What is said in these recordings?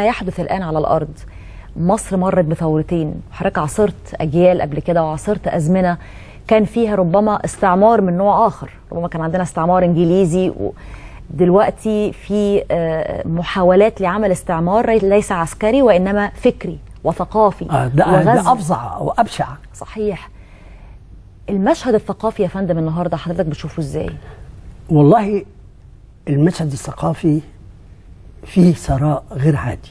يحدث الآن على الأرض مصر مرت بثورتين حضرتك عاصرت أجيال قبل كده وعاصرت أزمنة كان فيها ربما استعمار من نوع آخر ربما كان عندنا استعمار إنجليزي و... دلوقتي في آه، محاولات لعمل استعمار ليس عسكري وإنما فكري وثقافي آه، ده, وغزو. ده افظع وابشع صحيح المشهد الثقافي يا فندم النهارده حضرتك بتشوفه ازاي؟ والله المشهد الثقافي فيه ثراء غير عادي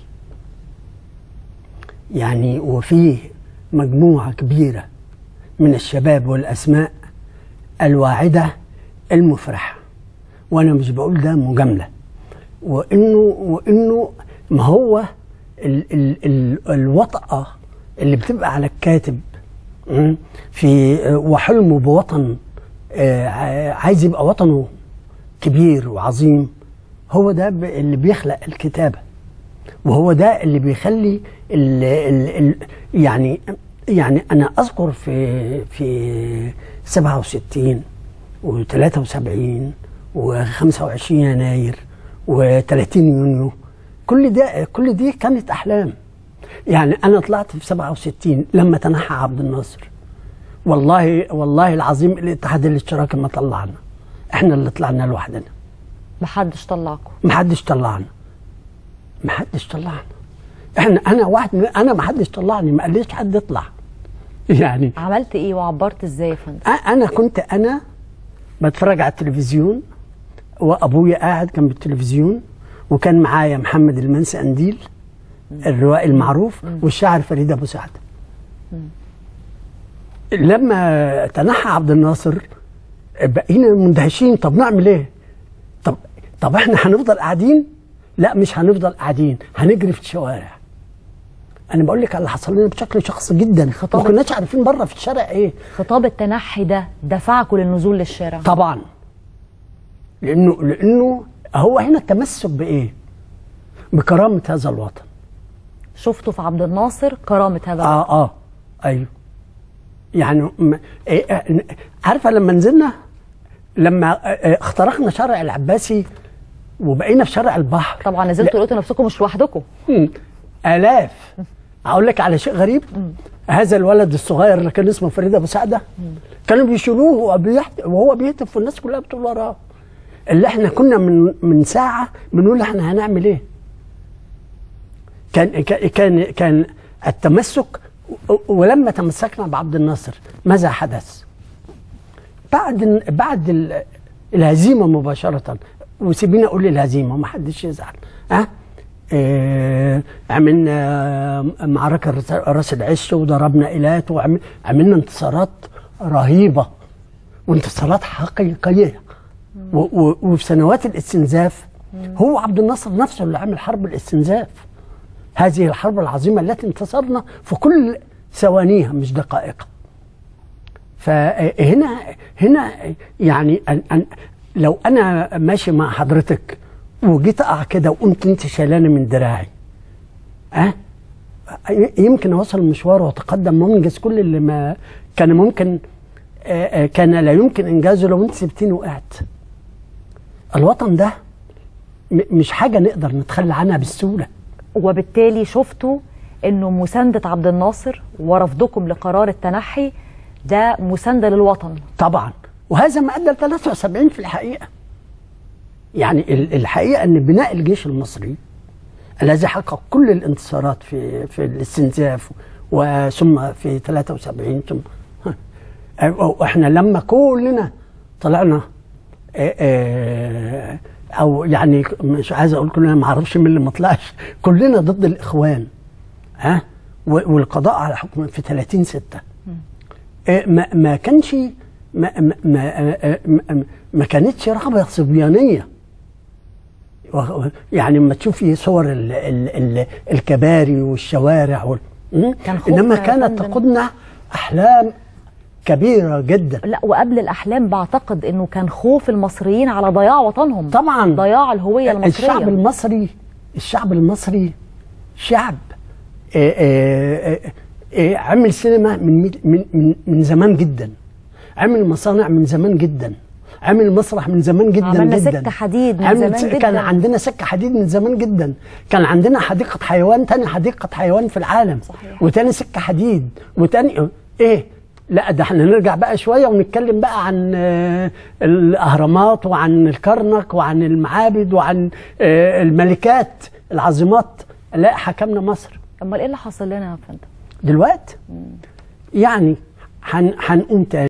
يعني وفيه مجموعة كبيرة من الشباب والأسماء الواعدة المفرحة وأنا مش بقول ده مجاملة وإنه وإنه ما هو ال ال ال الوطأة اللي بتبقى على الكاتب م، في وحلمه بوطن آه، ع- عايز يبقى وطنه كبير وعظيم هو ده ب- اللي بيخلق الكتابة وهو ده اللي بيخلي ال ال ال يعني يعني أنا أذكر في في 67 و73 و25 يناير و30 يونيو كل ده كل دي كانت أحلام يعني أنا طلعت في 67 لما تنحى عبد الناصر والله والله العظيم الاتحاد الاشتراكي ما طلعنا احنا اللي طلعنا لوحدنا محدش طلعكم محدش طلعنا محدش طلعنا احنا انا واحد من انا محدش طلعني ما قاليش حد يطلع يعني عملت ايه وعبرت ازاي يا فندم؟ أ- انا كنت انا بتفرج على التلفزيون وابويا قاعد كان بالتلفزيون وكان معايا محمد المنسي قنديل الروائي المعروف والشاعر فريد ابو سعد لما تنحى عبد الناصر بقينا مندهشين طب نعمل ايه طب طب احنا هنفضل قاعدين لا مش هنفضل قاعدين هنجري في الشوارع انا بقول لك على اللي حصل لنا بشكل شخصي جدا ما خطابة- كناش عارفين بره في الشارع ايه خطاب التنحي ده دفعكم للنزول للشارع طبعا لانه لانه هو هنا التمسك بايه بكرامه هذا الوطن شفتوا في عبد الناصر كرامة هذا الوطن. اه اه ايوه يعني م- إيه آه، عارفه لما نزلنا لما آه، آه، اخترقنا شارع العباسي وبقينا في شارع البحر طبعا نزلتوا لقيتوا نفسكم مش لوحدكم مم. آلاف أقول لك على شيء غريب هذا الولد الصغير اللي كان اسمه فريد أبو سعدة كانوا بيشيلوه وهو بيحت- وهو بيهتف والناس كلها بتقول وراه اللي احنا كنا من من ساعة بنقول احنا هنعمل ايه كان كان كان, كان التمسك و- ولما تمسكنا بعبد الناصر ماذا حدث؟ بعد بعد ال- الهزيمه مباشره وسيبيني اقول الهزيمه وما حدش يزعل ها آه، عملنا آه، معركه راس- راس العش وضربنا ايلات وعملنا انتصارات رهيبه وانتصارات حقيقيه و- و- وفي سنوات الاستنزاف هو عبد الناصر نفسه اللي عمل حرب الاستنزاف هذه الحرب العظيمه التي انتصرنا في كل ثوانيها مش دقائقها فهنا هنا يعني أن أن لو انا ماشي مع حضرتك وجيت اقع كده وقمت انت شايلاني من دراعي ها أه؟ يمكن اوصل المشوار واتقدم وانجز كل اللي ما كان ممكن آه، آه، كان لا يمكن انجازه لو انت سبتيني وقعت الوطن ده م- مش حاجه نقدر نتخلى عنها بالسهوله وبالتالي شفتوا انه مساندة عبد الناصر ورفضكم لقرار التنحي ده مساندة للوطن طبعا وهذا ما ادى ل 73 في الحقيقه يعني ال- الحقيقه ان بناء الجيش المصري الذي حقق كل الانتصارات في في الاستنزاف وثم في 73 ثم واحنا لما كلنا طلعنا آه، آه، او يعني مش عايز اقول كلنا ما اعرفش مين اللي ما طلعش كلنا ضد الاخوان ها و- والقضاء على حكم في 30 6 آه، ما ما كانش ما ما ما, آه، ما, ما كانتش رغبه صبيانيه و- يعني لما تشوفي صور ال ال ال الكباري والشوارع وال... م? كان خوفنا انما يا كانت فندم. تقودنا احلام كبيره جدا لا وقبل الاحلام بعتقد انه كان خوف المصريين على ضياع وطنهم طبعا ضياع الهوية المصرية الشعب المصري الشعب المصري شعب آه، آه، آه، آه، عمل سينما من ميت- من من من زمان جدا عمل مصانع من زمان جدا عمل مسرح من زمان جدا عملنا جدا سكة حديد من عمل زمان س- جدا. كان عندنا سكه حديد من زمان جدا كان عندنا حديقه حيوان تاني حديقه حيوان في العالم صحيح. وتاني سكه حديد وتاني ايه لا ده احنا نرجع بقى شويه ونتكلم بقى عن آه، الاهرامات وعن الكرنك وعن المعابد وعن آه، الملكات العظيمات لا حكمنا مصر امال ايه اللي حصل لنا يا فندم دلوقتي يعني هن- هنقوم تاني